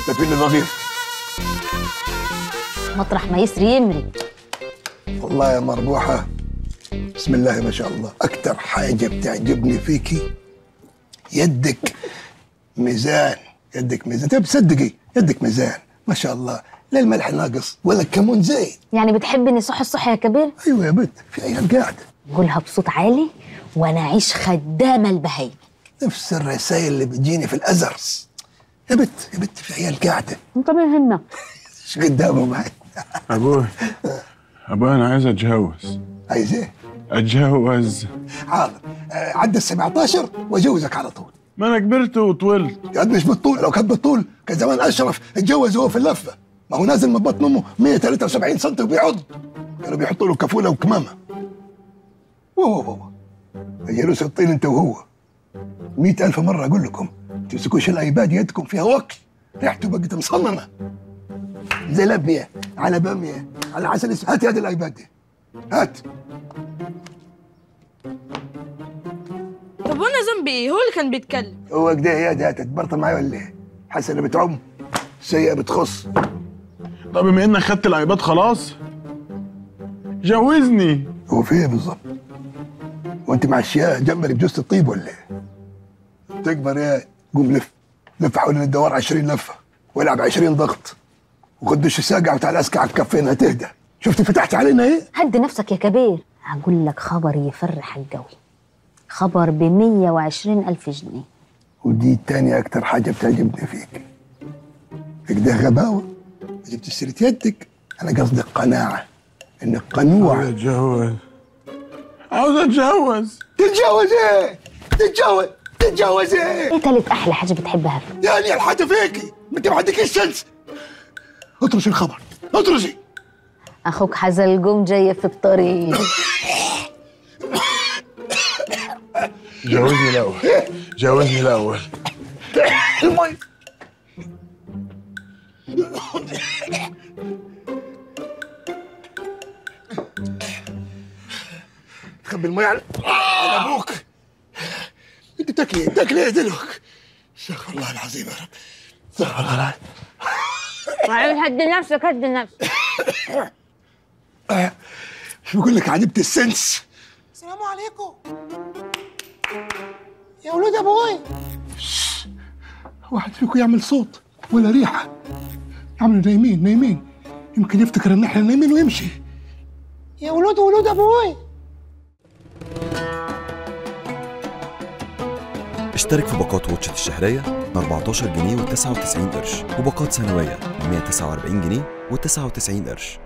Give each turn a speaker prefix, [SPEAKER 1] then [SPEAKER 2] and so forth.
[SPEAKER 1] ده فين الرغيف
[SPEAKER 2] مطرح ما يسري يمري
[SPEAKER 1] والله يا مربوحة بسم الله ما شاء الله أكتر حاجة بتعجبني فيكي يدك ميزان يدك ميزان طيب صدقي يدك ميزان ما شاء الله لا الملح ناقص ولا الكمون زايد
[SPEAKER 2] يعني بتحبني صح الصح يا كبير
[SPEAKER 1] ايوه يا بنت في عيال قاعده
[SPEAKER 2] قولها بصوت عالي وانا اعيش خدامه البهايم
[SPEAKER 1] نفس الرسائل اللي بتجيني في الازرز يا بنت يا بنت في عيال قاعده
[SPEAKER 2] انت مين هنا
[SPEAKER 1] ايش قدامهم معي
[SPEAKER 3] ابوي ابوي انا عايز اتجوز
[SPEAKER 1] عايز ايه؟
[SPEAKER 3] اتجوز
[SPEAKER 1] حاضر آه، عدى ال 17 واجوزك على طول
[SPEAKER 3] ما انا كبرت وطولت
[SPEAKER 1] يا قد مش بالطول لو كان بالطول كان زمان اشرف اتجوز وهو في اللفه ما هو نازل من بطن امه 173 سم وبيعض كانوا بيحطوا له كفوله وكمامه وهو هو جلوس الطين انت وهو مئة ألف مرة أقول لكم تمسكوش الأيباد يدكم فيها وكل ريحته بقت مصممة زي لبية على بامية على عسل اسود هات هذا الأيباد دي هات
[SPEAKER 4] طب وانا ذنبي ايه هو اللي كان بيتكلم
[SPEAKER 1] هو كده يا ده تتبرطل معايا ولا ايه؟ حسنة بتعم سيئة بتخص
[SPEAKER 3] طب بما انك خدت الايباد خلاص جوزني
[SPEAKER 1] هو في ايه بالظبط؟ وانت مع الشياء جنبك بجوزة الطيب ولا ايه؟ تكبر يا قوم لف لف حوالين الدوار 20 لفة والعب 20 ضغط وخد دش ساقع وتعال اسكع على الكفين هتهدى شفت فتحت علينا ايه؟
[SPEAKER 2] هدي نفسك يا كبير هقول لك خبر يفرح الجو خبر ب 120 ألف جنيه
[SPEAKER 1] ودي تاني أكتر حاجة بتعجبني فيك كده غباوة جبت سيرة يدك أنا قصدي قناعة إنك
[SPEAKER 3] عاوز
[SPEAKER 1] قنوعة
[SPEAKER 3] اتجوز عاوز اتجوز
[SPEAKER 1] تتجوز إيه؟ تتجوز تتجوز إيه؟
[SPEAKER 2] ايه تالت أحلى حاجة بتحبها فيه
[SPEAKER 1] يعني الحاجة فيكي أنت ما عندكيش سنس اطرشي الخبر اطرشي
[SPEAKER 2] أخوك حزلقوم جاي في الطريق
[SPEAKER 3] جوزني الاول جوزني الاول
[SPEAKER 1] المي تخبي المي على على ابوك انت تاكلي تاكلي يا دلوك استغفر الله العظيم يا رب استغفر الله العظيم
[SPEAKER 2] معلش هدي نفسك هدي نفسك
[SPEAKER 1] شو بقول لك عجبت السنس
[SPEAKER 5] السلام عليكم يا ولاد ابوي
[SPEAKER 1] واحد فيكم يعمل صوت ولا ريحه يعملوا نايمين نايمين يمكن يفتكر ان احنا نايمين ويمشي
[SPEAKER 5] يا ولاد ولاد ابوي
[SPEAKER 6] اشترك في باقات واتشت الشهرية ب 14 جنيه و99 قرش وباقات سنوية ب 149 جنيه و99 قرش